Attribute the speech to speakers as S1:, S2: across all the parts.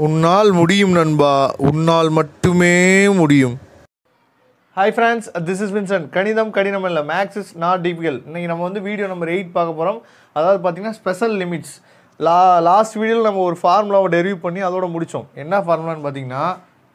S1: உன்னால் முடியும் நண்பா உன்னால் மட்டுமே முடியும் hi friends this is Vinson கணிதம் கடினம் இல்லை மேக்ஸ் இஸ் நாட் டிபிகல் இன்றைக்கி நம்ம வந்து வீடியோ நம்பர் எயிட் பார்க்க போகிறோம் அதாவது பார்த்தீங்கன்னா ஸ்பெஷல் லிமிட்ஸ் லா லாஸ்ட் வீடியோவில் நம்ம ஒரு ஃபார்முலாவை டெரிவ் பண்ணி அதோட முடித்தோம் என்ன ஃபார்முலான்னு பார்த்தீங்கன்னா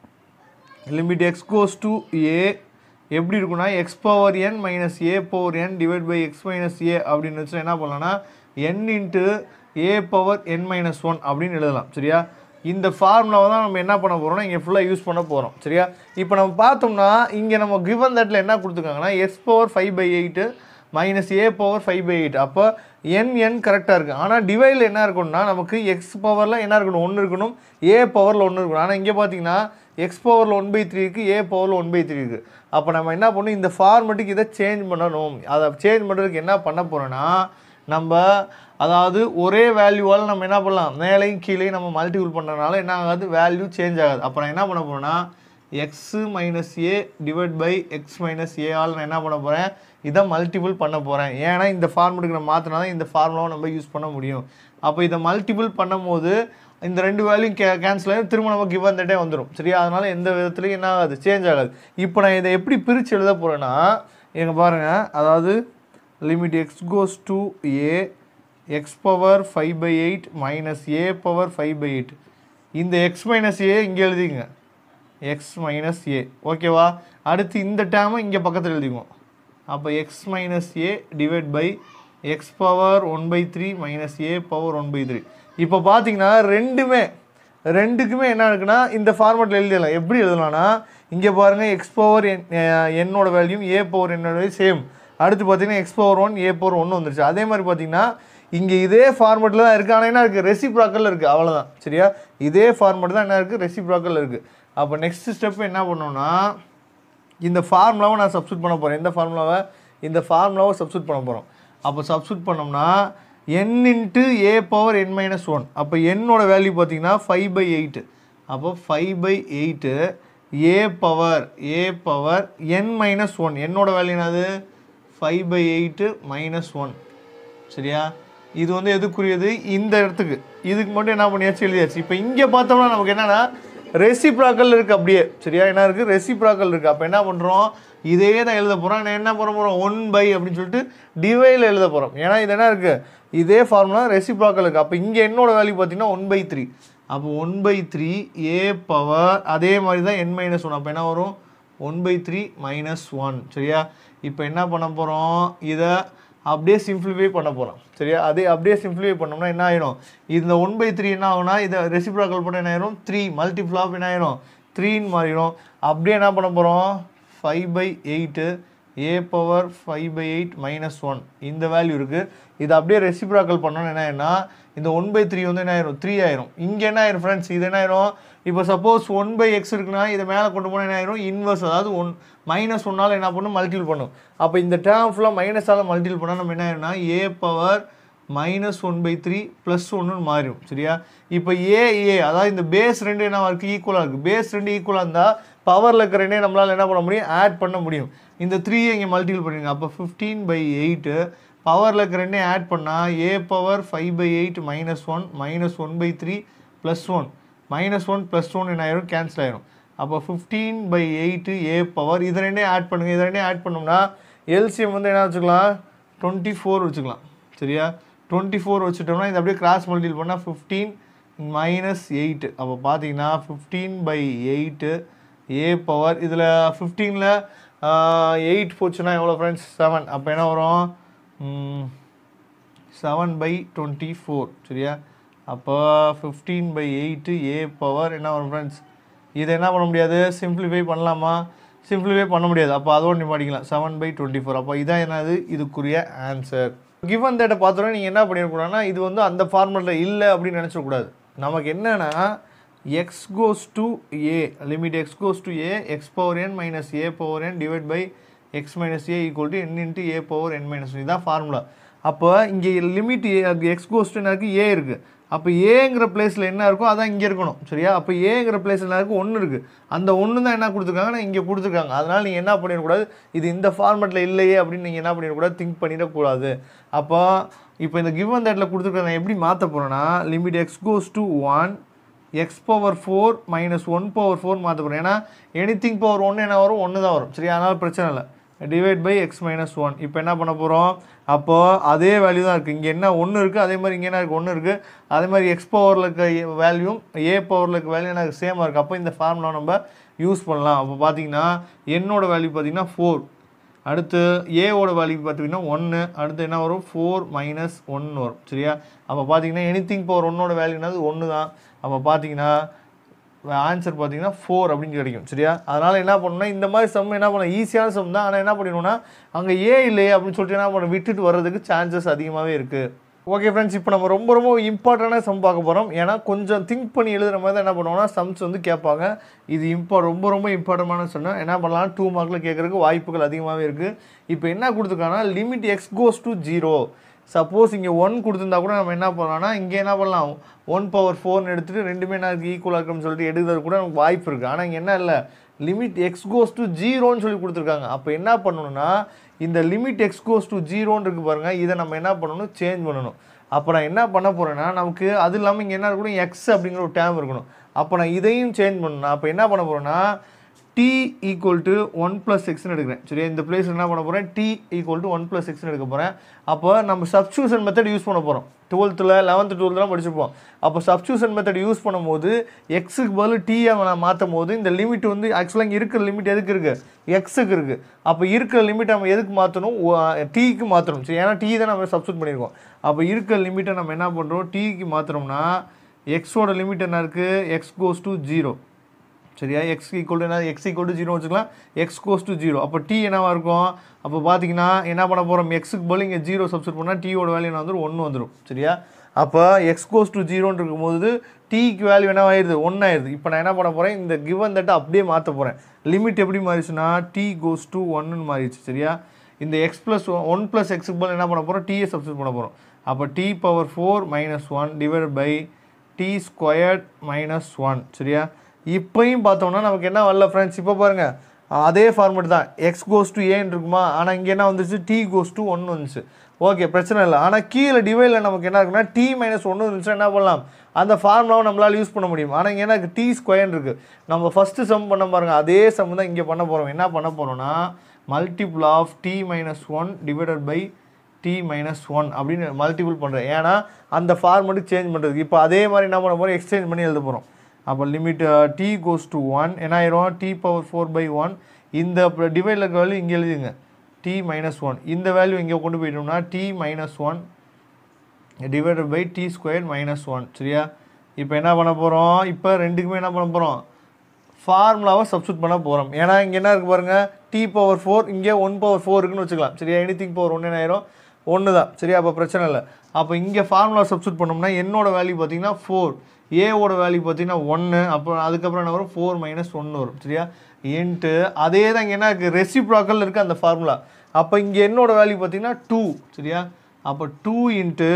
S1: limit x goes to a எப்படி இருக்குன்னா x power n minus a power n divide by x minus a அப்படின்னு வச்சு என்ன பண்ணலாம்னா n into a power n minus one அப்படின்னு எழுதலாம் சரியா இந்த ஃபார்முலாவை தான் நம்ம என்ன பண்ண போகிறோம்னா இங்கே ஃபுல்லாக யூஸ் பண்ண போகிறோம் சரியா இப்போ நம்ம பார்த்தோம்னா இங்கே நம்ம கிவன் தட்டில் என்ன கொடுத்துருக்காங்கன்னா x power five by eight minus a power five by eight அப்போ என் என் கரெக்டாக இருக்குது ஆனால் டிவைடில் என்ன இருக்கணும்னா நமக்கு எக்ஸ் பவரில் என்ன இருக்கணும் ஒன்று இருக்கணும் ஏ பவரில் ஒன்று இருக்கணும் ஆனால் இங்கே பார்த்தீங்கன்னா எக்ஸ் பவரில் ஒன் பை த்ரீ இருக்குது ஏ பவரில் ஒன் பை த்ரீ இருக்குது அப்போ நம்ம என்ன பண்ணணும் இந்த ஃபார்மெட்டுக்கு இதை சேஞ்ச் பண்ணணும் அதை சேஞ்ச் பண்ணுறதுக்கு என்ன பண்ண போகிறோன்னா நம்ம அதாவது ஒரே வேல்யூவால் நம்ம என்ன பண்ணலாம் மேலேயும் கீழே நம்ம மல்டிபிள் பண்ணுறதுனால என்ன ஆகாது வேல்யூ சேஞ்ச் ஆகாது அப்போ நான் என்ன பண்ண போகிறேன்னா x minus a divide by x minus a all நான் என்ன பண்ண போகிறேன் இதை மல்டிபிள் பண்ண போகிறேன் ஏன்னா இந்த ஃபார்முட்டுக்கு நம்ம மாற்றினா தான் இந்த ஃபார்முலாவை நம்ம யூஸ் பண்ண முடியும் அப்போ இதை மல்டிபிள் பண்ணும்போது இந்த ரெண்டு வேல்யூ கே கேன்சல் ஆகி திரும்ப நம்ம கிவன் தட்டே வந்துடும் சரியா அதனால் எந்த விதத்துலையும் என்ன ஆகாது சேஞ்ச் ஆகாது இப்போ நான் இதை எப்படி பிரித்து எழுத போகிறேன்னா எங்க பாருங்கள் அதாவது limit x goes to a x power five by eight minus a power five by eight இந்த எக்ஸ் மைனஸ் ஏ இங்கே எழுதிங்க எக்ஸ் மைனஸ் ஏ ஓகேவா அடுத்து இந்த டேமை இங்கே பக்கத்தில் எழுதிக்குவோம் அப்போ x minus a divide by x power one by three minus a power one by three இப்போ பார்த்தீங்கன்னா ரெண்டுமே ரெண்டுக்குமே என்ன இருக்குன்னா இந்த ஃபார்மேட்டில் எழுதிடலாம் எப்படி எழுதலாம்னா இங்கே பாருங்கள் எக்ஸ் பவர் என் என்னோட வேல்யூ ஏ பவர் என்னோட வேல்யூ சேம் அடுத்து பார்த்தீங்கன்னா x power one a power ஒன்று வந்துருச்சு அதே மாதிரி பார்த்தீங்கன்னா இங்கே இதே ஃபார்மெட்டில் தான் இருக்குது ஆனால் என்ன இருக்குது ரெசிப்ராக்கல் இருக்குது அவ்வளோதான் சரியா இதே ஃபார்மெட் தான் என்ன இருக்குது ரெசிப்ராக்கல் இருக்குது அப்போ நெக்ஸ்ட் ஸ்டெப் என்ன பண்ணோம்னா இந்த ஃபார்முலாவை நான் சப்ஸ்டியூட் பண்ண போகிறேன் எந்த ஃபார்முலாவை இந்த ஃபார்முலாவை சப்ஸ்டியூட் பண்ண போகிறோம் அப்போ சப்ஸ்டியூட் பண்ணோம்னா n into a power n minus one அப்போ என்னோட வேல்யூ பார்த்தீங்கன்னா ஃபைவ் பை எயிட்டு அப்போ five by eight a power a power n minus one என்னோட வேல்யூ என்னது five by eight minus one சரியா இது வந்து எதுக்குரியது இந்த இடத்துக்கு இதுக்கு மட்டும் என்ன பண்ணியாச்சு எழுதியாச்சு இப்போ இங்கே பார்த்தோம்னா நமக்கு என்னென்னா ரெசிப்ராக்கல் இருக்குது அப்படியே சரியா என்ன இருக்குது ரெசிப்ராக்கல் இருக்குது அப்போ என்ன பண்ணுறோம் இதே தான் எழுத போகிறோம் நான் என்ன பண்ண போகிறோம் ஒன் பை அப்படின்னு சொல்லிட்டு டிவைடில் எழுத போகிறோம் ஏன்னா இது என்ன இருக்குது இதே ஃபார்முலா ரெசிப்ராக்கல் இருக்குது அப்போ இங்கே என்னோட வேல்யூ பார்த்தீங்கன்னா ஒன் பை த்ரீ அப்போ one by three a power அதே மாதிரி தான் என் மைனஸ் ஒன் அப்போ என்ன வரும் one by three minus one சரியா இப்போ என்ன பண்ண போகிறோம் இதை அப்படியே சிம்பிளிஃபை பண்ண போகிறோம் சரியா அதே அப்படியே சிம்பிளிஃபை பண்ணோம்னா என்ன ஆயிடும் இந்த ஒன் பை த்ரீ என்ன ஆகும்னா இதை ரெசிப்ராக்கல் பண்ண என்ன ஆயிரும் த்ரீ மல்டிப்ளாப் என்ன ஆயிரும் த்ரீன்னு மாறிடும் அப்படியே என்ன பண்ண போகிறோம் five by eight a power five by eight minus one இந்த வேல்யூ இருக்குது இது அப்படியே ரெசிப்ராக்கல் பண்ணோன்னு என்ன ஆயிரும்னா இந்த ஒன் பை த்ரீ வந்து என்ன ஆயிரும் த்ரீ ஆயிரும் இங்கே என்ன ஆயிரும் ஃப்ரெண்ட்ஸ் இது என்ன ஆயிரும் இப்போ சப்போஸ் ஒன் பை எக்ஸ் இருக்குன்னா இதை மேலே கொண்டு போனால் என்ன ஆயிரும் இன்வர்ஸ் அதாவது ஒன் மைனஸ் ஒன்னால் என்ன பண்ணும் மல்டிபிள் பண்ணும் அப்போ இந்த டேர்ம் ஃபுல்லாக மைனஸால் மல்டிபிள் பண்ணால் நம்ம என்ன ஆயிரும்னா a power minus one by three plus ஒன்றுன்னு மாறிடும் சரியா இப்போ ஏ ஏ அதாவது இந்த பேஸ் ரெண்டு என்ன இருக்குது ஈக்குவலாக இருக்குது பேஸ் ரெண்டு ஈக்குவலாக இருந்தால் பவரில் இருக்கிற ரெண்டே நம்மளால் என்ன பண்ண முடியும் ஆட் பண்ண முடியும் இந்த த்ரீயை இங்கே மல்டிபிள் பண்ணிடுங்க அப்போ ஃபிஃப்டீன் பை எயிட்டு பவரில் இருக்கிற ரெண்டே ஆட் பண்ணால் a power five by eight minus one minus one by three plus one minus one plus one என்ன ஆயிரும் கேன்சல் ஆயிரும் அப்போ fifteen by eight a power இது ரெண்டே ஆட் பண்ணுங்கள் இது ரெண்டே ஆட் பண்ணோம்னா எல்சிஎம் வந்து என்ன வச்சுக்கலாம் டுவெண்ட்டி ஃபோர் வச்சுக்கலாம் சரியா டுவெண்ட்டி ஃபோர் வச்சுட்டோம்னா இது அப்படியே கிராஸ் மல்டிபிள் பண்ணால் ஃபிஃப்டீன் மைனஸ் எயிட்டு அப்போ பார்த்தீங்கன்னா fifteen by eight a power இதில் ஃபிஃப்டீனில் எயிட் போச்சுன்னா எவ்வளோ ஃப்ரெண்ட்ஸ் செவன் அப்போ என்ன வரும் செவன் பை டுவெண்ட்டி ஃபோர் சரியா அப்போ fifteen by eight a power என்ன வரும் ஃப்ரெண்ட்ஸ் இதை என்ன பண்ண முடியாது சிம்பிளிஃபை பண்ணலாமா சிம்பிளிஃபை பண்ண முடியாது அப்போ அதோடு நிப்பாட்டிக்கலாம் செவன் பை டுவெண்ட்டி ஃபோர் அப்போ இதான் என்னது இதுக்குரிய ஆன்சர் கிவன் தேட்டை பார்த்தோன்னா நீங்கள் என்ன பண்ணிடக்கூடாதுன்னா இது வந்து அந்த ஃபார்மெட்டில் இல்லை அப்படின்னு நினச்சிடக்கூடாது நமக்கு என்னென்னா x goes to a limit x goes to a x power n minus a power n divide by x minus a equal to n into a power n minus இதுதான் ஃபார்முலா அப்போ இங்கே லிமிட் எக்ஸ் கோஸ் டு என்ன இருக்குது ஏ இருக்குது அப்போ ஏங்கிற பிளேஸில் என்ன இருக்கோ அதான் இங்கே இருக்கணும் சரியா அப்போ ஏங்கிற பிளேஸில் என்ன இருக்குது ஒன்று இருக்குது அந்த ஒன்று தான் என்ன கொடுத்துருக்காங்கன்னா இங்கே கொடுத்துருக்காங்க அதனால் நீங்கள் என்ன பண்ணிடக்கூடாது இது இந்த ஃபார்மெட்டில் இல்லையே அப்படின்னு நீங்கள் என்ன பண்ணிடக்கூடாது திங்க் பண்ணிடக்கூடாது அப்போ இப்போ இந்த கிவன் தேட்டில் கொடுத்துருக்க நான் எப்படி மாற்ற போகிறேன்னா limit x goes to one x power four minus one power four மாற்ற போகிறோம் ஏன்னா எனிதிங் பவர் ஒன்று என்ன வரும் ஒன்று தான் வரும் சரி அதனால் பிரச்சனை இல்லை divide by x minus one இப்போ என்ன பண்ண போகிறோம் அப்போ அதே வேல்யூ தான் இருக்குது இங்கே என்ன ஒன்று இருக்குது அதே மாதிரி இங்கே என்ன இருக்குது ஒன்று இருக்குது அதே மாதிரி எக்ஸ் பவரில் இருக்க வேல்யூம் ஏ பவரில் இருக்க வேல்யூ எனக்கு சேமாக இருக்குது அப்போ இந்த ஃபார்முலா நம்ம யூஸ் பண்ணலாம் அப்போ பார்த்தீங்கன்னா என்னோட வேல்யூ பார்த்தீங்கன்னா ஃபோர் அடுத்து ஏவோட வேல்யூ பார்த்தீங்கன்னா ஒன்று அடுத்து என்ன வரும் ஃபோர் மைனஸ் ஒன்று வரும் சரியா அப்போ பார்த்தீங்கன்னா எனிதிங் பவர் ஒன்னோட வேல்யூனாது ஒன்று தான் அப்போ பார்த்தீங்கன்னா ஆன்சர் பார்த்தீங்கன்னா ஃபோர் அப்படின்னு கிடைக்கும் சரியா அதனால் என்ன பண்ணணும்னா இந்த மாதிரி சம் என்ன பண்ண ஈஸியான சம் தான் ஆனால் என்ன பண்ணிடணும்னா அங்கே ஏ இல்லையே அப்படின்னு சொல்லிட்டு என்ன பண்ண விட்டுட்டு வர்றதுக்கு சான்சஸ் அதிகமாகவே இருக்குது ஓகே ஃப்ரெண்ட்ஸ் இப்போ நம்ம ரொம்ப ரொம்ப இம்பார்ட்டண்டான சம் பார்க்க போகிறோம் ஏன்னா கொஞ்சம் திங்க் பண்ணி எழுதுகிற மாதிரி தான் என்ன பண்ணுவோம்னா சம்ஸ் வந்து கேட்பாங்க இது இம்பா ரொம்ப ரொம்ப இம்பார்ட்டண்டான சொன்னால் என்ன பண்ணலாம் டூ மார்க்கில் கேட்குறதுக்கு வாய்ப்புகள் அதிகமாகவே இருக்குது இப்போ என்ன கொடுத்துருக்காங்கன்னா limit x goes to zero suppose இங்கே ஒன் கொடுத்துருந்தா கூட நம்ம என்ன பண்ணலாம்னா இங்கே என்ன பண்ணலாம் ஒன் பவர் ஃபோர்னு எடுத்துகிட்டு ரெண்டுமே என்ன இருக்குது ஈக்குவலாக இருக்குன்னு சொல்லிட்டு எடுக்கிறது கூட நமக்கு வாய்ப்பு இருக்குது ஆனால் இங்கே என்ன இல்லை லிமிட் எக்ஸ் கோஸ் டு ஜீரோன்னு சொல்லி கொடுத்துருக்காங்க அப்போ என்ன பண்ணணும்னா இந்த லிமிட் எக்ஸ் கோஸ் டு ஜீரோன்னு இருக்கு பாருங்கள் இதை நம்ம என்ன பண்ணணும் சேஞ்ச் பண்ணணும் அப்போ நான் என்ன பண்ண போகிறேன்னா நமக்கு அது இல்லாமல் இங்கே என்ன இருக்கணும் எக்ஸ் அப்படிங்கிற ஒரு டேம் இருக்கணும் அப்போ நான் இதையும் சேஞ்ச் பண்ணணும் அப்போ என்ன பண்ண போகிறேன்னா T equal to one plus எக்ஸ்னு எடுக்கிறேன் சரியா இந்த பிளேஸ் என்ன பண்ண போகிறேன் T equal to one plus எக்ஸ்னு எடுக்க போகிறேன் அப்போ நம்ம சப்ஸ்டியூஷன் மெத்தட் யூஸ் பண்ண போகிறோம் டுவெல்த்தில் லெவன்த்து டுவெல்த்லாம் படிச்சிருப்போம் அப்போ சப்ஸ்டியூஷன் மெத்தட் யூஸ் பண்ணும்போது எக்ஸுக்கு பதில் டீயை நான் மாற்றும் போது இந்த லிமிட் வந்து ஆக்சுவலாக இங்கே இருக்கிற லிமிட் எதுக்கு இருக்குது எக்ஸுக்கு இருக்குது அப்போ இருக்கிற லிமிட் நம்ம எதுக்கு மாற்றணும் டீக்கு மாற்றணும் சரி ஏன்னா டீ தான் நம்ம சப்ஸ்டியூட் பண்ணியிருக்கோம் அப்போ இருக்கிற லிமிட்டை நம்ம என்ன பண்ணுறோம் டீக்கு மாற்றுறோம்னா எக்ஸோட லிமிட் என்ன இருக்குது எக்ஸ் கோஸ் டு ஜீரோ சரியா எக்ஸ் ஈக்குவல் என்ன எக்ஸ் ஈக்குவல் டு ஜீரோ வச்சுக்கலாம் எக்ஸ் கோஸ் டு ஜீரோ அப்போ டி என்னவா இருக்கும் அப்போ பார்த்தீங்கன்னா என்ன பண்ண போகிறோம் எக்ஸுக்கு பதில் இங்கே ஜீரோ சப்ஸ்டியூட் பண்ணால் டீயோட வேல்யூ என்ன வந்துடும் ஒன்று வந்துடும் சரியா அப்போ எக்ஸ் கோஸ் டு ஜீரோன்னு இருக்கும்போது டீக்கு வேல்யூ என்ன ஆயிடுது ஒன்று ஆயிடுது இப்போ நான் என்ன பண்ண போகிறேன் இந்த கிவன் தட்டை அப்படியே மாற்ற போகிறேன் லிமிட் எப்படி மாறிச்சுன்னா டி கோஸ் டு ஒன்னு மாறிடுச்சு சரியா இந்த எக்ஸ் ப்ளஸ் ஒன் ப்ளஸ் எக்ஸுக்கு பதில் என்ன பண்ண போகிறோம் டீயை சப்ஸ்டியூட் பண்ண போகிறோம் அப்போ T power four minus one divide by T squared minus one சரியா இப்போயும் பார்த்தோம்னா நமக்கு என்ன வரல ஃப்ரெண்ட்ஸ் இப்போ பாருங்கள் அதே ஃபார்மெட் தான் எக்ஸ் கோஸ் டு ஏன்னு இருக்குமா ஆனால் இங்கே என்ன வந்துச்சு டி கோஸ் டு ஒன்று வந்துச்சு ஓகே பிரச்சனை இல்லை ஆனால் கீழே டிவைடில் நமக்கு என்ன இருக்குன்னா டி மைனஸ் ஒன்று இருந்துச்சுன்னா என்ன பண்ணலாம் அந்த ஃபார்முலாவை நம்மளால் யூஸ் பண்ண முடியும் ஆனால் இங்கே எனக்கு டி ஸ்கொயர் இருக்குது நம்ம ஃபஸ்ட்டு சம் பண்ண பாருங்கள் அதே சம் தான் இங்கே பண்ண போகிறோம் என்ன பண்ண போகிறோம்னா multiple of T minus one divided by T minus one அப்படின்னு மல்டிபிள் பண்ணுறேன் ஏன்னா அந்த ஃபார்மெட்டுக்கு சேஞ்ச் பண்ணுறதுக்கு இப்போ அதே மாதிரி என்ன பண்ண போகிறோம் எக்ஸ்சேஞ்ச் பண்ணி எழுத போகிறோம் அப்போ limit T goes to one என்ன ஆயிரும் T power four by one இந்த டிவைடில் இருக்க வேல்யூ இங்கே எழுதுங்க டி மைனஸ் ஒன் இந்த வேல்யூ இங்கே கொண்டு போயிட்டோம்னா T minus one divided by T square minus one சரியா இப்போ என்ன பண்ண போகிறோம் இப்போ ரெண்டுக்குமே என்ன பண்ண போகிறோம் ஃபார்முலாவை சப்ஸ்டியூட் பண்ண போகிறோம் ஏன்னா இங்கே என்ன இருக்குது பாருங்கள் டி பவர் ஃபோர் இங்கே ஒன் பவர் ஃபோர் இருக்குன்னு வச்சுக்கலாம் சரியா எனிதிங் பவர் ஒன்று என்ன ஆயிரும் ஒன்று தான் சரியா அப்போ பிரச்சனை இல்லை அப்போ இங்கே ஃபார்முலா சப்ஸ்டியூட் பண்ணோம்னா என்னோட வேல்யூ பார்த்தீங்கன்னா ஃபோர் ஏவோட வேல்யூ பார்த்தீங்கன்னா ஒன்று அப்புறம் அதுக்கப்புறம் என்ன வரும் ஃபோர் மைனஸ் ஒன்று வரும் சரியா இன்ட்டு அதே தான் இங்கே என்ன இருக்குது ரெசிப்ராக்கல் இருக்குது அந்த ஃபார்முலா அப்போ இங்கே என்னோட வேல்யூ பார்த்தீங்கன்னா டூ சரியா அப்போ டூ இன்ட்டு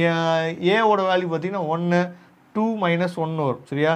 S1: ஏவோட வேல்யூ பார்த்தீங்கன்னா ஒன்று டூ மைனஸ் ஒன்று வரும் சரியா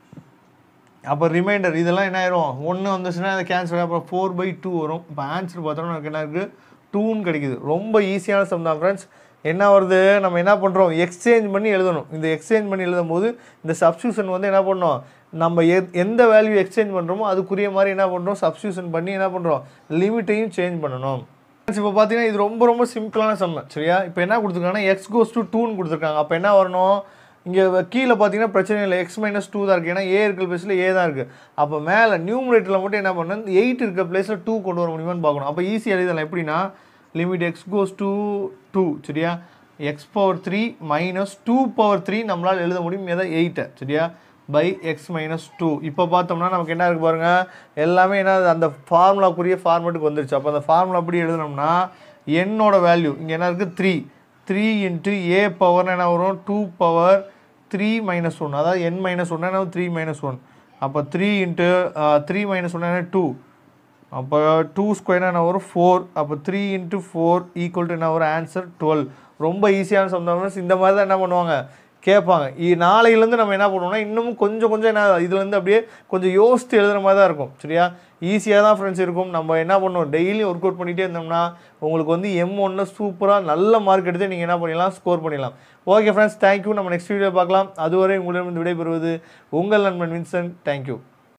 S1: அப்போ ரிமைண்டர் இதெல்லாம் என்ன ஆயிரும் ஒன்று வந்துச்சுன்னா அதை கேன்சல் அப்புறம் ஃபோர் பை டூ வரும் இப்போ ஆன்சர் பார்த்தோம்னா நமக்கு என்ன இருக்குது டூன்னு கிடைக்குது ரொம்ப ஈஸியான சம் தான் ஃப்ரெண்ட்ஸ் என்ன வருது நம்ம என்ன பண்ணுறோம் எக்ஸ்சேஞ்ச் பண்ணி எழுதணும் இந்த எக்ஸ்சேஞ்ச் பண்ணி எழுதும் போது இந்த சப்ஸ்டியூஷன் வந்து என்ன பண்ணோம் நம்ம எ எந்த வேல்யூ எக்ஸ்சேஞ்ச் பண்ணுறோமோ அதுக்குரிய மாதிரி என்ன பண்ணுறோம் சப்ஸ்டியூஷன் பண்ணி என்ன பண்ணுறோம் லிமிட்டையும் சேஞ்ச் பண்ணணும் இப்போ பார்த்தீங்கன்னா இது ரொம்ப ரொம்ப சிம்பிளான சம்ம சரியா இப்போ என்ன கொடுத்துருக்காங்கன்னா எக்ஸ் கோஸ் டு டூன்னு கொடுத்துருக்காங்க அப்போ என்ன வரணும் இங்கே கீழே பார்த்தீங்கன்னா பிரச்சனை இல்லை எக்ஸ் மைனஸ் டூ தான் இருக்குது ஏன்னா ஏ இருக்கிற பிளேஸில் ஏ தான் இருக்குது அப்போ மேலே நியூமரேட்டரில் மட்டும் என்ன பண்ணணும் எயிட் இருக்கிற பிளேஸில் டூ கொண்டு வர முடியுமான்னு பார்க்கணும் அப்போ ஈஸியாக எழுதலாம் எப்படின்னா limit x goes to two சரியா x power three minus two power three நம்மளால் எழுத முடியும் எதை எயிட்டை சரியா பை எக்ஸ் மைனஸ் டூ இப்போ பார்த்தோம்னா நமக்கு என்ன இருக்குது பாருங்கள் எல்லாமே என்ன அந்த ஃபார்முலாக்குரிய ஃபார்மெட்டுக்கு வந்துருச்சு அப்போ அந்த ஃபார்முலா அப்படி எழுதுனோம்னா என்னோட வேல்யூ இங்கே என்ன இருக்குது த்ரீ த்ரீ இன்ட்டு ஏ பவர்னு என்ன வரும் two power three minus one அதாவது என் மைனஸ் ஒன் என்ன த்ரீ மைனஸ் ஒன் அப்போ three into three minus one என்ன டூ அப்போ டூ ஸ்கொயர் என்ன வரும் ஃபோர் அப்போ three into four equal to என்ன வரும் ஆன்சர் டுவெல் ரொம்ப ஈஸியான சம்தாஸ் இந்த மாதிரி தான் என்ன பண்ணுவாங்க கேட்பாங்க இ- நாளையிலேருந்து நம்ம என்ன பண்ணுவோம்னா இன்னமும் கொஞ்சம் கொஞ்சம் என்ன இதுலேருந்து அப்படியே கொஞ்சம் யோசித்து எழுதுகிற மாதிரி தான் இருக்கும் சரியா ஈஸியாக தான் ஃப்ரெண்ட்ஸ் இருக்கும் நம்ம என்ன பண்ணுவோம் டெய்லியும் ஒர்க் அவுட் பண்ணிகிட்டே இருந்தோம்னா உங்களுக்கு வந்து எம் ஒன்ல சூப்பராக நல்ல மார்க் எடுத்து நீங்கள் என்ன பண்ணிடலாம் ஸ்கோர் பண்ணிடலாம் ஓகே ஃப்ரெண்ட்ஸ் தேங்க்யூ நம்ம நெக்ஸ்ட் வீடியோ பார்க்கலாம் அதுவரை உங்களிடம் விடைபெறுவது உங்கள் நண்பன் வின்சென்ட் தேங்க்யூ